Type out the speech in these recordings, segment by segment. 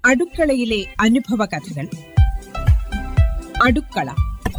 അടുക്കളയിലെ അനുഭവ കഥകൾ അടുക്കള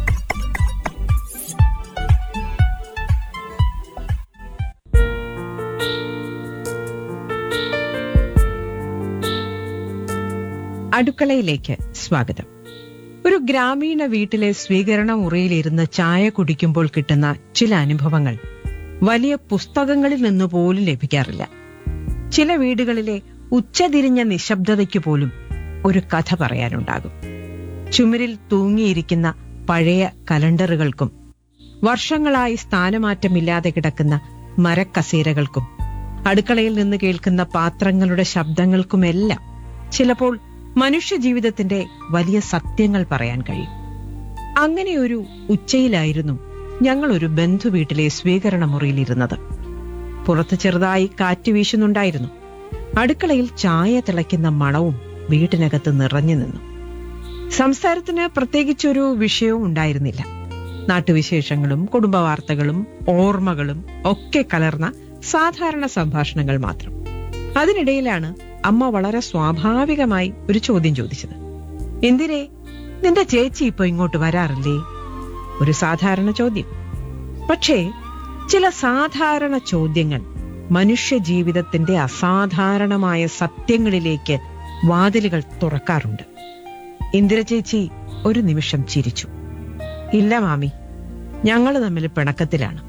അടുക്കളയിലേക്ക് സ്വാഗതം ഒരു ഗ്രാമീണ വീട്ടിലെ സ്വീകരണ മുറിയിലിരുന്ന് ചായ കുടിക്കുമ്പോൾ കിട്ടുന്ന ചില അനുഭവങ്ങൾ വലിയ പുസ്തകങ്ങളിൽ നിന്ന് പോലും ലഭിക്കാറില്ല ചില വീടുകളിലെ ഉച്ചതിരിഞ്ഞ നിശബ്ദതയ്ക്ക് പോലും ഒരു കഥ പറയാനുണ്ടാകും ചുമരിൽ തൂങ്ങിയിരിക്കുന്ന പഴയ കലണ്ടറുകൾക്കും വർഷങ്ങളായി സ്ഥാനമാറ്റമില്ലാതെ കിടക്കുന്ന മരക്കസേരകൾക്കും അടുക്കളയിൽ നിന്ന് കേൾക്കുന്ന പാത്രങ്ങളുടെ ശബ്ദങ്ങൾക്കുമെല്ലാം ചിലപ്പോൾ മനുഷ്യജീവിതത്തിന്റെ വലിയ സത്യങ്ങൾ പറയാൻ കഴിയും അങ്ങനെയൊരു ഉച്ചയിലായിരുന്നു ഞങ്ങൾ ഒരു ബന്ധുവീട്ടിലെ സ്വീകരണ മുറിയിലിരുന്നത് പുറത്ത് ചെറുതായി കാറ്റ് വീശുന്നുണ്ടായിരുന്നു അടുക്കളയിൽ ചായ തിളയ്ക്കുന്ന മണവും വീട്ടിനകത്ത് നിറഞ്ഞു നിന്നു സംസാരത്തിന് പ്രത്യേകിച്ചൊരു വിഷയവും ഉണ്ടായിരുന്നില്ല നാട്ടുവിശേഷങ്ങളും കുടുംബവാർത്തകളും ഓർമ്മകളും ഒക്കെ കലർന്ന സാധാരണ സംഭാഷണങ്ങൾ മാത്രം അതിനിടയിലാണ് അമ്മ വളരെ സ്വാഭാവികമായി ഒരു ചോദ്യം ചോദിച്ചത് എന്തിനേ നിന്റെ ചേച്ചി ഇപ്പൊ ഇങ്ങോട്ട് വരാറില്ലേ ഒരു സാധാരണ ചോദ്യം പക്ഷേ ചില സാധാരണ ചോദ്യങ്ങൾ മനുഷ്യ ജീവിതത്തിന്റെ അസാധാരണമായ സത്യങ്ങളിലേക്ക് വാതിലുകൾ തുറക്കാറുണ്ട് ഇന്ദിര ചേച്ചി ഒരു നിമിഷം ചിരിച്ചു ഇല്ല മാമി ഞങ്ങൾ തമ്മിൽ പിണക്കത്തിലാണ്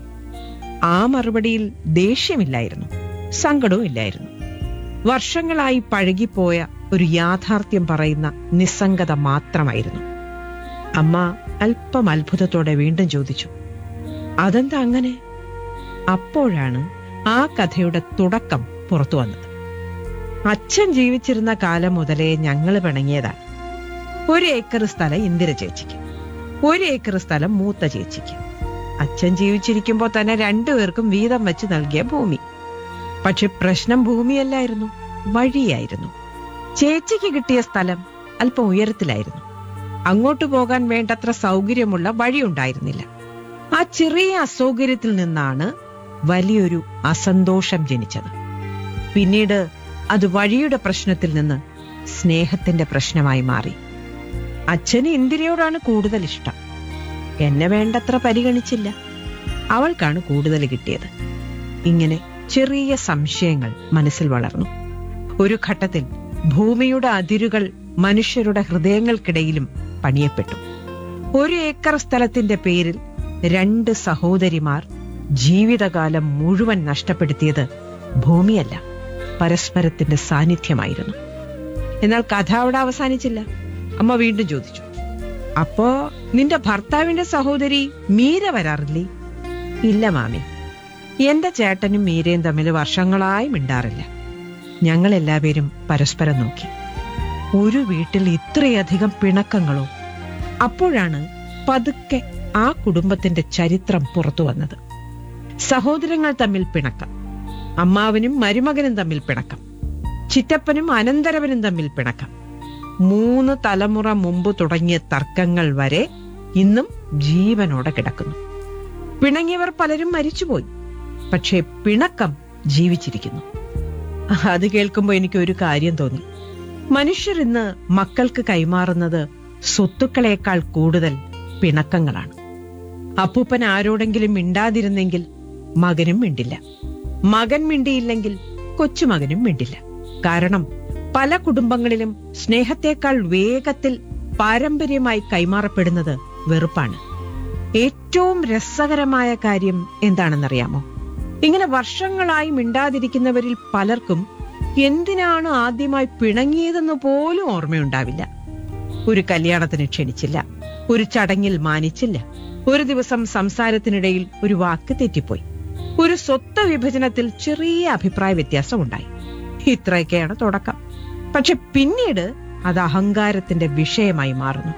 ആ മറുപടിയിൽ ദേഷ്യമില്ലായിരുന്നു സങ്കടവും ഇല്ലായിരുന്നു വർഷങ്ങളായി പഴകിപ്പോയ ഒരു യാഥാർത്ഥ്യം പറയുന്ന നിസ്സംഗത മാത്രമായിരുന്നു അമ്മ അല്പം അത്ഭുതത്തോടെ വീണ്ടും ചോദിച്ചു അതെന്താ അങ്ങനെ അപ്പോഴാണ് ആ കഥയുടെ തുടക്കം പുറത്തു വന്നത് അച്ഛൻ ജീവിച്ചിരുന്ന കാലം മുതലേ ഞങ്ങൾ പിണങ്ങിയതാണ് ഒരു ഏക്കർ സ്ഥലം ഇന്ദിര ചേച്ചിക്ക് ഒരു ഏക്കർ സ്ഥലം മൂത്ത ചേച്ചിക്ക് അച്ഛൻ ജീവിച്ചിരിക്കുമ്പോൾ തന്നെ രണ്ടുപേർക്കും വീതം വെച്ച് നൽകിയ ഭൂമി പക്ഷെ പ്രശ്നം ഭൂമിയല്ലായിരുന്നു വഴിയായിരുന്നു ചേച്ചിക്ക് കിട്ടിയ സ്ഥലം അല്പം ഉയരത്തിലായിരുന്നു അങ്ങോട്ട് പോകാൻ വേണ്ടത്ര സൗകര്യമുള്ള വഴിയുണ്ടായിരുന്നില്ല ആ ചെറിയ അസൗകര്യത്തിൽ നിന്നാണ് വലിയൊരു അസന്തോഷം ജനിച്ചത് പിന്നീട് അത് വഴിയുടെ പ്രശ്നത്തിൽ നിന്ന് സ്നേഹത്തിന്റെ പ്രശ്നമായി മാറി അച്ഛന് ഇന്ദിരയോടാണ് കൂടുതൽ ഇഷ്ടം എന്നെ വേണ്ടത്ര പരിഗണിച്ചില്ല അവൾക്കാണ് കൂടുതൽ കിട്ടിയത് ഇങ്ങനെ ചെറിയ സംശയങ്ങൾ മനസ്സിൽ വളർന്നു ഒരു ഘട്ടത്തിൽ ഭൂമിയുടെ അതിരുകൾ മനുഷ്യരുടെ ഹൃദയങ്ങൾക്കിടയിലും പണിയപ്പെട്ടു ഒരു ഏക്കർ സ്ഥലത്തിന്റെ പേരിൽ രണ്ട് സഹോദരിമാർ ജീവിതകാലം മുഴുവൻ നഷ്ടപ്പെടുത്തിയത് ഭൂമിയല്ല പരസ്പരത്തിന്റെ സാന്നിധ്യമായിരുന്നു എന്നാൽ കഥ അവിടെ അവസാനിച്ചില്ല അമ്മ വീണ്ടും ചോദിച്ചു അപ്പോ നിന്റെ ഭർത്താവിന്റെ സഹോദരി മീര വരാറില്ലേ ഇല്ല മാമി എന്റെ ചേട്ടനും മീരയും തമ്മിൽ വർഷങ്ങളായി മിണ്ടാറില്ല ഞങ്ങൾ എല്ലാവരും പരസ്പരം നോക്കി ഒരു വീട്ടിൽ ഇത്രയധികം പിണക്കങ്ങളോ അപ്പോഴാണ് പതുക്കെ ആ കുടുംബത്തിന്റെ ചരിത്രം പുറത്തു വന്നത് സഹോദരങ്ങൾ തമ്മിൽ പിണക്കം അമ്മാവനും മരുമകനും തമ്മിൽ പിണക്കം ചിറ്റപ്പനും അനന്തരവനും തമ്മിൽ പിണക്കം മൂന്ന് തലമുറ മുമ്പ് തുടങ്ങിയ തർക്കങ്ങൾ വരെ ഇന്നും ജീവനോടെ കിടക്കുന്നു പിണങ്ങിയവർ പലരും മരിച്ചുപോയി പക്ഷേ പിണക്കം ജീവിച്ചിരിക്കുന്നു അത് കേൾക്കുമ്പോൾ എനിക്ക് ഒരു കാര്യം തോന്നി മനുഷ്യർ ഇന്ന് മക്കൾക്ക് കൈമാറുന്നത് സ്വത്തുക്കളേക്കാൾ കൂടുതൽ പിണക്കങ്ങളാണ് അപ്പൂപ്പൻ ആരോടെങ്കിലും മിണ്ടാതിരുന്നെങ്കിൽ മകനും മിണ്ടില്ല മകൻ മിണ്ടിയില്ലെങ്കിൽ കൊച്ചുമകനും മിണ്ടില്ല കാരണം പല കുടുംബങ്ങളിലും സ്നേഹത്തെക്കാൾ വേഗത്തിൽ പാരമ്പര്യമായി കൈമാറപ്പെടുന്നത് വെറുപ്പാണ് ഏറ്റവും രസകരമായ കാര്യം എന്താണെന്നറിയാമോ ഇങ്ങനെ വർഷങ്ങളായി മിണ്ടാതിരിക്കുന്നവരിൽ പലർക്കും എന്തിനാണ് ആദ്യമായി പിണങ്ങിയതെന്ന് പോലും ഓർമ്മയുണ്ടാവില്ല ഒരു കല്യാണത്തിന് ക്ഷണിച്ചില്ല ഒരു ചടങ്ങിൽ മാനിച്ചില്ല ഒരു ദിവസം സംസാരത്തിനിടയിൽ ഒരു വാക്ക് തെറ്റിപ്പോയി ഒരു സ്വത്ത് വിഭജനത്തിൽ ചെറിയ അഭിപ്രായ വ്യത്യാസമുണ്ടായി ഇത്രയൊക്കെയാണ് തുടക്കം പക്ഷെ പിന്നീട് അത് അഹങ്കാരത്തിന്റെ വിഷയമായി മാറുന്നു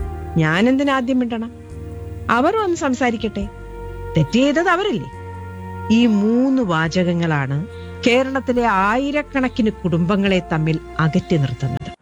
ഞാൻ എന്തിനാദ്യം മിണ്ടണം അവർ വന്ന് സംസാരിക്കട്ടെ തെറ്റ് ചെയ്തത് അവരല്ലേ ഈ മൂന്ന് വാചകങ്ങളാണ് കേരളത്തിലെ ആയിരക്കണക്കിന് കുടുംബങ്ങളെ തമ്മിൽ അകറ്റി നിർത്തുന്നത്